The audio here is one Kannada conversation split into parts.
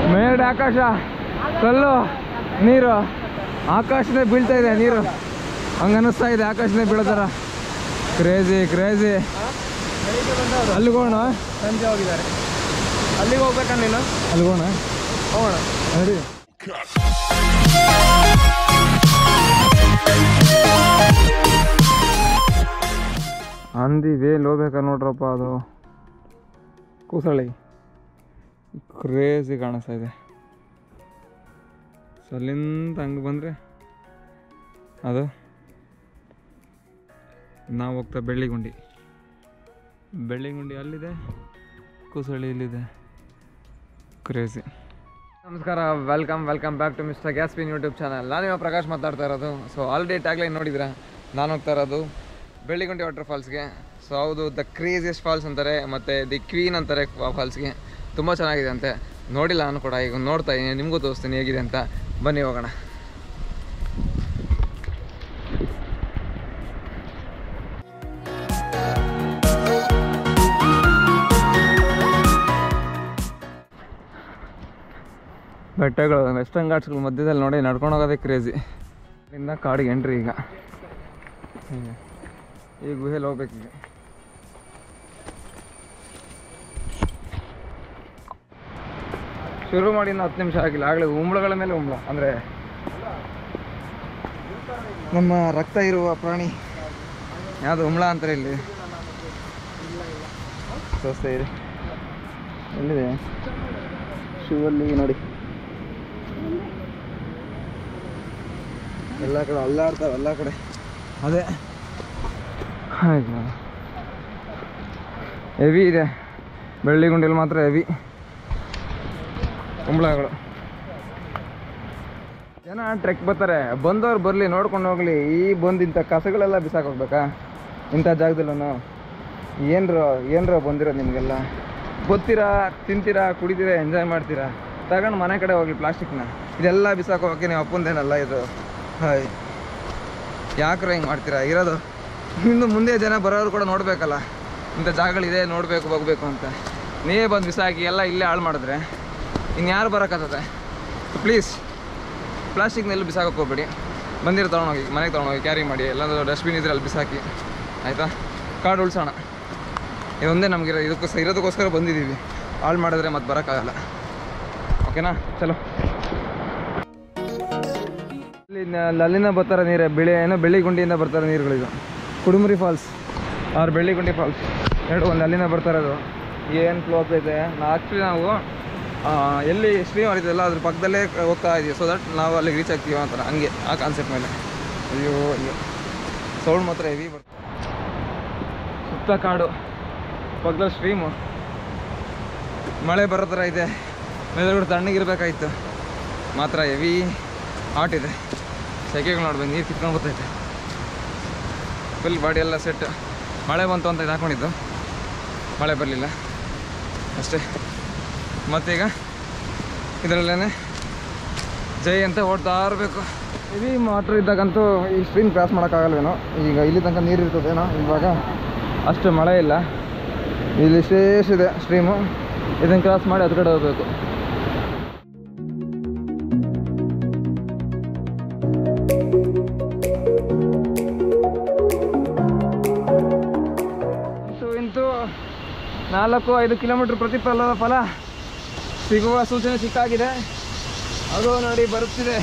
ಮೇಲ್ಗಡೆ ಆಕಾಶ ಕಲ್ಲು ನೀರು ಆಕಾಶನೇ ಬೀಳ್ತಾ ಇದೆ ನೀರು ಹಂಗ ಅನ್ನಿಸ್ತಾ ಇದೆ ಆಕಾಶನೇ ಬೀಳೋ ಥರ ಕ್ರೇಜಿ ಕ್ರೇಜಿ ಅಲ್ಲಿಗೋಣ ಸಂಜೆ ಹೋಗಿದ್ದಾರೆ ಅಲ್ಲಿಗೆ ಹೋಗ್ಬೇಕಣ್ಣ ನೀನು ಅಲ್ಲಿಗೋಣ ಹೋಗೋಣ ನಡಿ ಅಂದಿ ವೇಲ್ ಹೋಗ್ಬೇಕ ನೋಡ್ರಪ್ಪ ಅದು ಕೂಸಳಿ ಕ್ರೇಜಿ ಕಾಣಿಸ್ತಾ ಇದೆ ಸೊ ಅಲ್ಲಿಂದ ಹಂಗೆ ಬಂದರೆ ಅದು ನಾವು ಹೋಗ್ತಾ ಬೆಳ್ಳಿಗುಂಡಿ ಬೆಳ್ಳಿಗುಂಡಿ ಅಲ್ಲಿದೆ ಕೂಸಳಿ ಇಲ್ಲಿದೆ ಕ್ರೇಜಿ ನಮಸ್ಕಾರ welcome welcome back to mister ಗ್ಯಾಸ್ಪಿನ್ ಯೂಟ್ಯೂಬ್ ಚಾನಲ್ ನಾನು ಇವಾಗ ಪ್ರಕಾಶ್ ಮಾತಾಡ್ತಾ ಇರೋದು ಸೊ ಆಲ್ರೆಡಿ ಟ್ಯಾಗ್ಲೈನ್ ನೋಡಿದ್ರೆ ನಾನು ಹೋಗ್ತಾ ಇರೋದು ಬೆಳ್ಳಿಗುಂಡಿ ವಾಟರ್ ಫಾಲ್ಸ್ಗೆ ಸೊ ಹೌದು ದ ಕ್ರೇಜಿಯಸ್ಟ್ ಫಾಲ್ಸ್ ಅಂತಾರೆ ಮತ್ತು ದಿ ಕ್ವೀನ್ ಅಂತಾರೆ ಫಾಲ್ಸ್ಗೆ ತುಂಬ ಚೆನ್ನಾಗಿದೆ ಅಂತೆ ನೋಡಿಲ್ಲ ನಾನು ಕೂಡ ಈಗ ನೋಡ್ತಾ ಇದ್ದೀನಿ ನಿಮಗೂ ತೋರಿಸ್ತೀನಿ ಹೇಗಿದೆ ಅಂತ ಬನ್ನಿ ಹೋಗೋಣ ಬೆಟ್ಟಗಳು ವೆಸ್ಟರ್ನ್ ಘಾಟ್ಸ್ಗಳ ಮಧ್ಯದಲ್ಲಿ ನೋಡಿ ನಡ್ಕೊಂಡು ಹೋಗೋದೇ ಕ್ರೇಜಿ ಇಲ್ಲಿಂದ ಕಾಡಿಗೆ ಎಂಟ್ರಿ ಈಗ ಹೀಗೆ ಈ ಗುಹೆಲಿ ಹೋಗ್ಬೇಕೀಗ ಶುರು ಮಾಡಿ ಇನ್ನು ಹತ್ತು ನಿಮಿಷ ಆಗಿಲ್ಲ ಆಗಲೇ ಉಂಬಳಗಳ ಮೇಲೆ ಉಂಬಳ ಅಂದರೆ ನಮ್ಮ ರಕ್ತ ಇರುವ ಪ್ರಾಣಿ ಯಾವುದು ಉಂಬಳ ಅಂತಾರೆ ಇಲ್ಲಿ ತೋರಿಸ್ತಾ ಇದೆ ಎಲ್ಲಿದೆ ಶೂ ಅಲ್ಲಿ ನೋಡಿ ಎಲ್ಲ ಕಡೆ ಅಲ್ಲಾಡ್ತಾವೆ ಎಲ್ಲ ಕಡೆ ಅದೇ ಹೆವಿ ಇದೆ ಬೆಳ್ಳಿಗುಂಡಿಲಿ ಮಾತ್ರ ಹೆವಿ ಕುಂಬಳಗಳು ಜನ ಟ್ರೆಕ್ ಬರ್ತಾರೆ ಬಂದವ್ರು ಬರಲಿ ನೋಡ್ಕೊಂಡು ಹೋಗ್ಲಿ ಈ ಬಂದು ಇಂಥ ಕಸಗಳೆಲ್ಲ ಬಿಸಾಕ್ ಹೋಗ್ಬೇಕಾ ಇಂಥ ಜಾಗದಲ್ಲೂ ಏನ್ರ ಏನ್ರ ಬಂದಿರೋದು ನಿಮಗೆಲ್ಲ ಗೊತ್ತೀರಾ ತಿಂತೀರಾ ಕುಡಿತೀರಾ ಎಂಜಾಯ್ ಮಾಡ್ತೀರಾ ತಗೊಂಡು ಮನೆ ಕಡೆ ಹೋಗ್ಲಿ ಪ್ಲಾಸ್ಟಿಕ್ನ ಇದೆಲ್ಲ ಬಿಸಾಕ್ ಹೋಗಕ್ಕೆ ನೀವು ಅಪ್ಪಂದೇನಲ್ಲ ಇದು ಹಾಯ್ ಯಾಕ್ರ ಹಿಂಗೆ ಮಾಡ್ತೀರಾ ಇರೋದು ಇನ್ನು ಮುಂದೆ ಜನ ಬರೋರು ಕೂಡ ನೋಡಬೇಕಲ್ಲ ಇಂಥ ಜಾಗಗಳಿದೆ ನೋಡಬೇಕು ಹೋಗ್ಬೇಕು ಅಂತ ನೀವೇ ಬಂದು ಬಿಸಾಕಿ ಎಲ್ಲ ಇಲ್ಲೇ ಹಾಳು ಮಾಡಿದ್ರೆ ಇನ್ಯಾರು ಬರೋಕ್ಕಾಗ್ತದೆ ಪ್ಲೀಸ್ ಪ್ಲಾಸ್ಟಿಕ್ನೆಲ್ಲ ಬಿಸಾಕಕ್ಕೆ ಹೋಗ್ಬೇಡಿ ಬಂದಿರೋ ತೊಗೊಂಡೋಗಿ ಮನೆಗೆ ತೊಗೊಂಡೋಗಿ ಕ್ಯಾರಿ ಮಾಡಿ ಎಲ್ಲಾದರೂ ಡಸ್ಟ್ಬಿನ್ ಇದ್ರೆ ಅಲ್ಲಿ ಬಿಸಾಕಿ ಆಯಿತಾ ಕಾಡು ಉಳ್ಸೋಣ ಇದೊಂದೇ ನಮಗಿರೋ ಇದಕ್ಕೋಸ್ಕರ ಇರೋದಕ್ಕೋಸ್ಕರ ಬಂದಿದ್ದೀವಿ ಹಾಳು ಮಾಡಿದ್ರೆ ಮತ್ತೆ ಬರೋಕ್ಕಾಗಲ್ಲ ಓಕೆನಾ ಚಲೋ ಇಲ್ಲಿ ನ- ಅಲ್ಲಿಂದ ಬರ್ತಾರೆ ನೀರೇ ಬೆಳೆ ಏನೋ ಬೆಳ್ಳಿಗುಂಡಿಯಿಂದ ಬರ್ತಾರೆ ನೀರುಗಳಿದು Kudumuri falls or Belligundi falls ಎರಡು ಒಂದು ಅಲ್ಲಿಂದ ಬರ್ತಾ ಇರೋದು ಏನು ಫ್ಲೋ ಆಗ್ತೈತೆ ನಾ ಆ್ಯಕ್ಚುಲಿ ನಾವು ಆ, ಎಲ್ಲಿ ಸ್ಟ್ರೀಮ್ ಹರಿತದಲ್ಲ ಅದ್ರ ಪಕ್ಕದಲ್ಲೇ ಹೋಗ್ತಾ ಇದೀವಿ ಸೊ ದಟ್ ನಾವು ಅಲ್ಲಿಗೆ ರೀಚ್ ಆಗ್ತೀವಿ ಆ ಥರ ಹಂಗೆ ಆ ಕಾನ್ಸೆಪ್ಟ್ ಮೇಲೆ ಅಯ್ಯೋ ಅಯ್ಯೋ ಸೌಂಡ್ ಮಾತ್ರ ಹೆವಿ ಬರ್ತದೆ ಸುತ್ತ ಕಾಡು ಪಕ್ಕದಲ್ಲಿ ಸ್ಟ್ರೀಮು ಮಳೆ ಬರೋ ಥರ ಇದೆ ಮೇಲ್ಗಡೆ ತಣ್ಣಗಿರ್ಬೇಕಾಯ್ತು ಮಾತ್ರ ಹೆವಿ ಹಾಟ್ ಇದೆ ಸೆಕೆಗಳು ನೋಡ್ಬೇಕು ನೀರು ಕಿತ್ಕೊಂಡು ಬರ್ತೈತೆ ಫುಲ್ ಬಾಡಿ ಎಲ್ಲ ಸೆಟ್ ಮಳೆ ಬಂತು ಅಂತ ಇದು ಹಾಕ್ಕೊಂಡಿದ್ದು ಮಳೆ ಬರಲಿಲ್ಲ ಅಷ್ಟೇ ಮತ್ತೀಗ ಇದರಲ್ಲೇ ಜೈ ಅಂತ ಓಡ್ತಾ ಇರಬೇಕು ಹೆವಿ ವಾಟ್ರ್ ಇದ್ದಾಗಂತೂ ಈ ಸ್ಟ್ರೀಮ್ ಕ್ರಾಸ್ ಮಾಡೋಕ್ಕಾಗಲ್ವೇನೋ ಈಗ ಇಲ್ಲಿ ತನಕ ನೀರು ಇರ್ತದೇನೋ ಇವಾಗ ಅಷ್ಟು ಮಳೆ ಇಲ್ಲ ಇಲ್ಲಿ ಶೇಷ ಇದೆ ಸ್ಟ್ರೀಮು ಇದನ್ನು ಕ್ರಾಸ್ ಮಾಡಿ ಅದು ಕಡೆ ಹೋಗಬೇಕು ಇಂತೂ ಇಂತೂ ನಾಲ್ಕು ಐದು ಕಿಲೋಮೀಟ್ರ್ ಪ್ರತಿಫಲದ ಫಲ ಸಿಗುವ ಸೂಚನೆ ಸಿಕ್ಕಾಗಿದೆ ಅದು ನೋಡಿ ಬರುತ್ತಿದೆ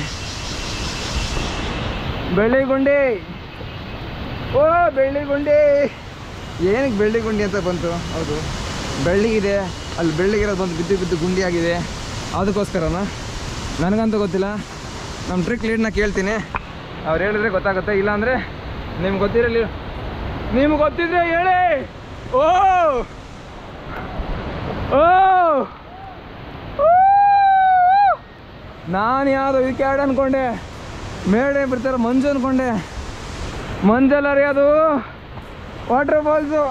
ಬೆಳ್ಳಿಗುಂಡಿ ಓ ಬೆಳ್ಳಿಗುಂಡಿ ಏನಕ್ಕೆ ಬೆಳ್ಳಿಗುಂಡಿ ಅಂತ ಬಂತು ಹೌದು ಬೆಳ್ಳಿಗಿದೆ ಅಲ್ಲಿ ಬೆಳ್ಳಿಗಿರೋದು ಬಂದು ಬಿದ್ದು ಬಿದ್ದು ಗುಂಡಿ ಆಗಿದೆ ಅದಕ್ಕೋಸ್ಕರನಾ ನನಗಂತೂ ಗೊತ್ತಿಲ್ಲ ನಮ್ಮ ಟ್ರಿಕ್ ಲೀಡ್ನ ಕೇಳ್ತೀನಿ ಅವ್ರು ಹೇಳಿದ್ರೆ ಗೊತ್ತಾಗುತ್ತೆ ಇಲ್ಲಾಂದರೆ ನಿಮ್ಗೆ ಗೊತ್ತಿರಲಿ ನಿಮ್ಗೆ ಗೊತ್ತಿದ್ರೆ ಹೇಳಿ ಓ ಓ ನಾನು ಯಾವುದು ಇದಕ್ಕೆ ಆಡ್ ಅನ್ಕೊಂಡೆ ಮೇಡೆ ಬಿಡ್ತಾರೆ ಮಂಜು ಅನ್ಕೊಂಡೆ ಮಂಜಲ್ಲ ರೀ ಅದು water falls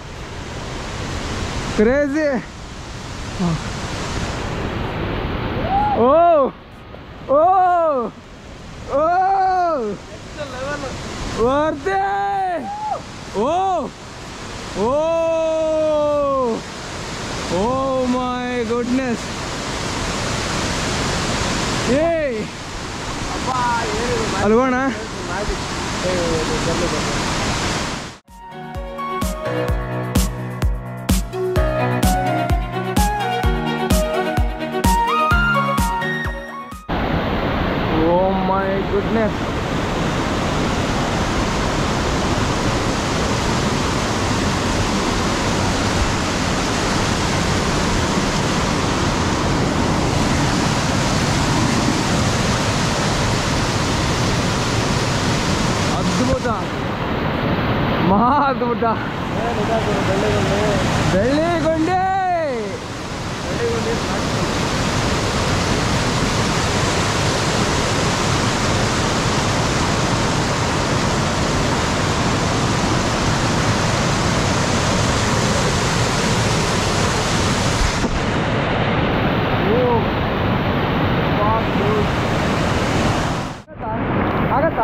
crazy oh oh oh ವರ್ತೆ oh oh oh my goodness ಅಲ್ಗೋಣ ಓ ಮೈ ಗುಡ್ನೆಸ್ ಅದ್ಭುತ ಮಹಾ ಅದ್ಭುತ ಬೆಳ್ಳಿಗೊಂಡೆ ಆಗತ್ತಾ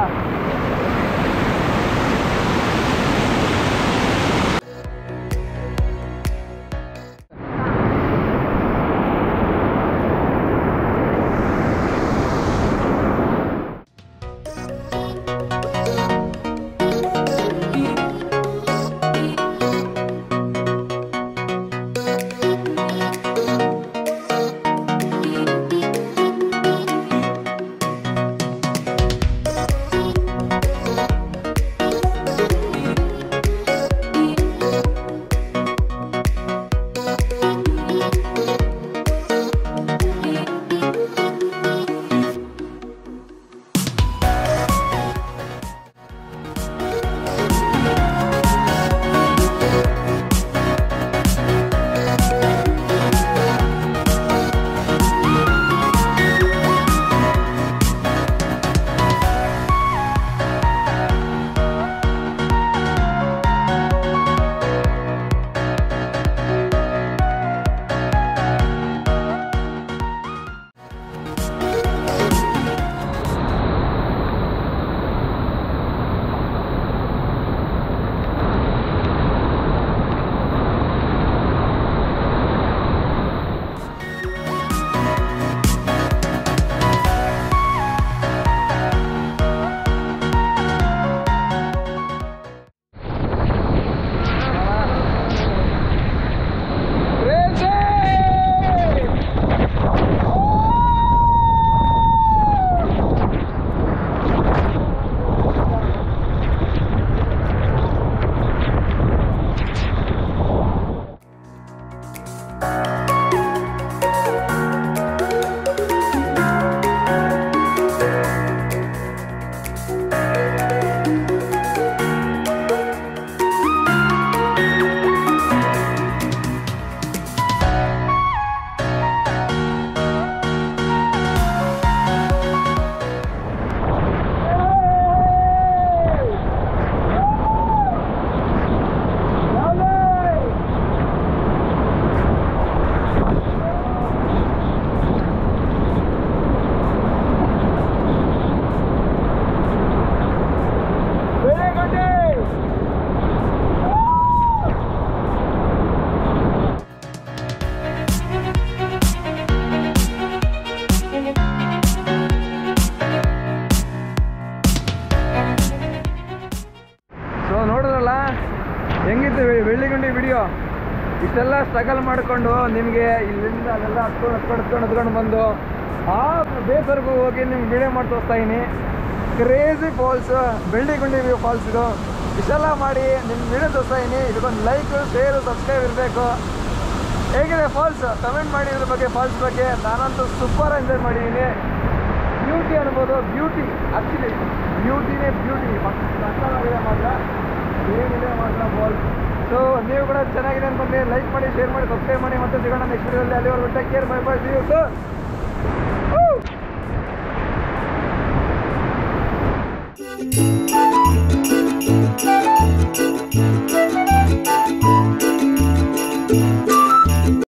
ಸೊ ನೋಡಿದ್ರಲ್ಲ ಹೆಂಗಿತ್ತು ವೆ- ಬೆಳ್ಳಿಗುಂಡಿ ವಿಡಿಯೋ ಇಷ್ಟೆಲ್ಲ ಸ್ಟ್ರಗಲ್ ಮಾಡಿಕೊಂಡು ನಿಮಗೆ ಇಲ್ಲಿಂದ ಅಲ್ಲೆಲ್ಲ ಹತ್ಕೊಂಡು ಹತ್ಕೊಂಡು ಹತ್ಕೊಂಡು ಹತ್ಕೊಂಡು ಬಂದು ಆ ಬೇಸರ್ಗೂ ಹೋಗಿ ನಿಮ್ಗೆ ವಿಡಿಯೋ ಮಾಡಿ ತೋರಿಸ್ತಾ ಇದೀನಿ crazy falls Belligundi view falls ಇದು ಇಷ್ಟೆಲ್ಲ ಮಾಡಿ ನಿಮ್ಗೆ ವಿಡಿಯೋ ತೋರಿಸ್ತಾ ಇದೀನಿ ಇದಕ್ಕೊಂದು ಲೈಕ್ ಶೇರು ಸಬ್ಸ್ಕ್ರೈಬ್ ಇರಬೇಕು ಹೇಗಿದೆ ಫಾಲ್ಸ್ ಕಮೆಂಟ್ ಮಾಡಿ ಇದ್ರ ಬಗ್ಗೆ ಫಾಲ್ಸ್ ಬಗ್ಗೆ ನಾನಂತೂ ಸೂಪರ್ ಎಂಜಾಯ್ ಮಾಡಿದ್ದೀನಿ ಬ್ಯೂಟಿ ಅನ್ಬೋದು ಬ್ಯೂಟಿ ಆ್ಯಕ್ಚುಲಿ ಬ್ಯೂಟಿನೇ ಬ್ಯೂಟಿ ಸಕ್ಕತ್ತಾಗಿದೆ ಮಾತ್ರ ಏನಿದೆ ಮಾತ್ರ ಫಾಲ್ಸ್ ಸೊ ನೀವು ಕೂಡ ಚೆನ್ನಾಗಿದೆ ಅನ್ಕೊಂಡ್ರೆ ಲೈಕ್ ಮಾಡಿ ಶೇರ್ ಮಾಡಿ ಸಬ್ಸ್ಕ್ರೈಬ್ ಮಾಡಿ ಮತ್ತೆ ಸಿಗೋಣ ನೆಕ್ಸ್ಟ್ ವಿಡಿಯೋದಲ್ಲಿ ಅಲ್ಲಿವರೆಗೂ take care bye bye see you sir